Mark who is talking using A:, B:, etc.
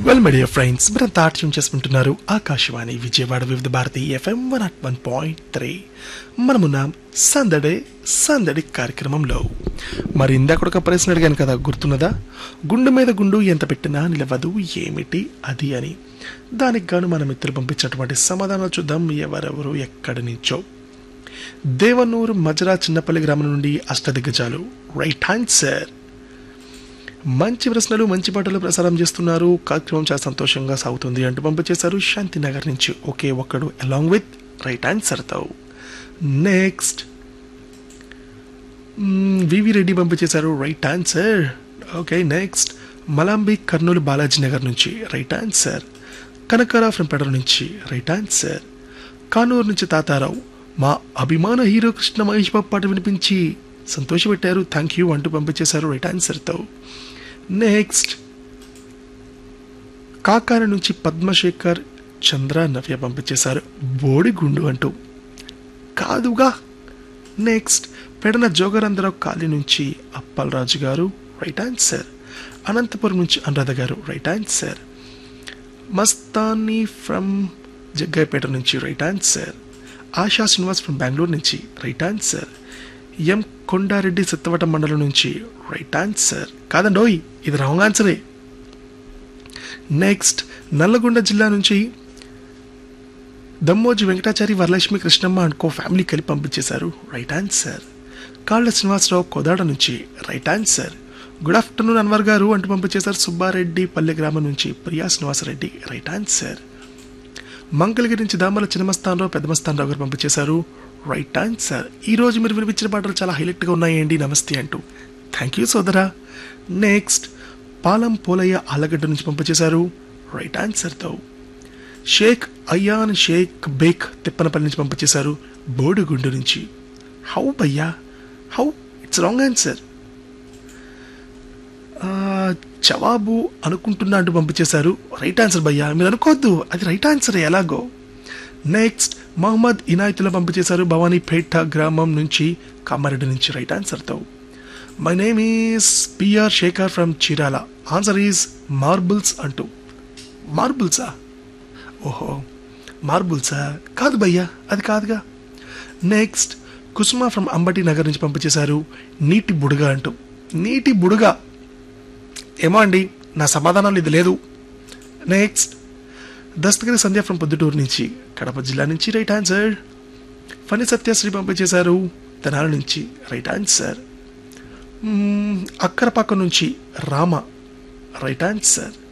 A: well media friends మీరంతా ఆటం చేసుకుంటున్నారు Akashvani Vijayawada Vividh Bharati FM one not one point three మనమున్నాం సందడే సందడి కార్యక్రమంలో మరి ఇందాక ఒక ప్రశ్న అడిగాను కదా గుర్తున్నదా గుండు మీద గుండు ఎంత పెట్టినా నిలవదు ఏమిటి అది అని దానికి గాను మన మిత్రులు పంపించినటువంటి సమాధానాలు చూద్దాం ఎవరెవరు ఎక్కడి నుంచో దేవనూరు మజరా చిన్నపల్లి గ్రామం నుండి అష్టదిగ్గజాలు రైట్ హ్యాండ్ సార్ మంచి ప్రశ్నలు మంచి పాటలు ప్రసారం చేస్తున్నారు కార్యక్రమం చాలా సంతోషంగా సాగుతుంది అంటూ పంపించేశారు శాంతినగర్ నుంచి ఒకే ఒక్కడు అలాంగ్ విత్ రైట్ ఆన్సర్తో నెక్స్ట్ వివి రెడ్డి పంపించేశారు రైట్ ఆన్సర్ ఓకే నెక్స్ట్ మలాంబి కర్నూలు బాలాజీ నగర్ నుంచి రైట్ ఆన్సర్ కనకరా ఫ్రం పెడర్ నుంచి రైట్ ఆన్సర్ కానూరు నుంచి తాతారావు మా అభిమాన హీరో కృష్ణ మహేష్ బాబు పాట వినిపించి సంతోషపెట్టారు థ్యాంక్ యూ అంటూ పంపించేశారు రైట్ ఆన్సర్తో నెక్స్ట్ కాకార నుంచి పద్మశేఖర్ చంద్ర నవ్య పంపించేశారు బోడిగుండు అంటూ కాదుగా నెక్స్ట్ పెడన జోగరంధరావు కాళీ నుంచి అప్పలరాజు గారు రైట్ ఆన్సర్ అనంతపురం నుంచి Anuradha garu right answer Mastani from Jaggaiahpet నుంచి right answer Asha Srinivas from Bengaluru నుంచి రైట్ ఆన్సర్ ఎం కొండారెడ్డి సిత్తవట మండలం నుంచి రైట్ ఆన్సర్ కాదండోయ్ ఇది రాంగ్ ఆన్సరే నెక్స్ట్ నల్లగొండ జిల్లా నుంచి Dammoji Venkatachari Varalakshmi Krishnamma and co family కలిపి పంపించేశారు రైట్ ఆన్సర్ కాళ్ళ శ్రీనివాసరావు కోదాడ నుంచి right answer good afternoon Anwar garu అంటూ పంపించేశారు సుబ్బారెడ్డి పల్లె గ్రామం నుంచి ప్రియా శ్రీనివాసరెడ్డి రైట్ ఆన్సర్ మంగళగిరి నుంచి దామల చిన్నమస్తానరావు పెద్దమస్తానరావు గారు పంపించేశారు రైట్ ఆన్సర్ ఈ రోజు మీరు వినిపించిన పాటలు చాలా హైలైట్గా ఉన్నాయండి నమస్తే అంటూ థ్యాంక్ యూ సోదరా నెక్స్ట్ పాలం పోలయ్య ఆలగడ్డ నుంచి పంపించేశారు రైట్ ఆన్సర్తో షేక్ అయాన్ షేక్ బేక్ తిప్పనపల్లి నుంచి పంపించేశారు బోడిగుండు నుంచి హౌ భయ్యా హౌ ఇట్స్ రాంగ్ ఆన్సర్ జవాబు అనుకుంటున్నా అంటూ పంపించేశారు రైట్ ఆన్సర్ భయ్యా మీరు అనుకోవద్దు అది రైట్ ఆన్సర్ ఎలాగో నెక్స్ట్ మహమ్మద్ ఇనాయతుల పంపించేశారు భవానీపేట గ్రామం నుంచి కామారెడ్డి నుంచి రైట్ ఆన్సర్తో my name is PR Sekhar from Chirala answer is marbles అంటూ మార్బుల్సా ఓహో మార్బుల్సా కాదు భయ్యా అది కాదుగా నెక్స్ట్ కుసుమ ఫ్రమ్ అంబటి నగర్ నుంచి పంపించేశారు నీటి బుడగ అంటూ నీటి బుడగ ఏమో అండి నా సమాధానాలు ఇది లేదు నెక్స్ట్ దస్తగిరి సంధ్య ఫ్రమ్ పొద్దుటూరు నుంచి కడప జిల్లా నుంచి రైట్ ఆన్సర్ ఫణి సత్యశ్రీ పంపించేశారు తెనాల నుంచి రైట్ ఆన్సర్ మ్మ్, అక్కరపాక నుంచి రామ రైట్ ఆన్సర్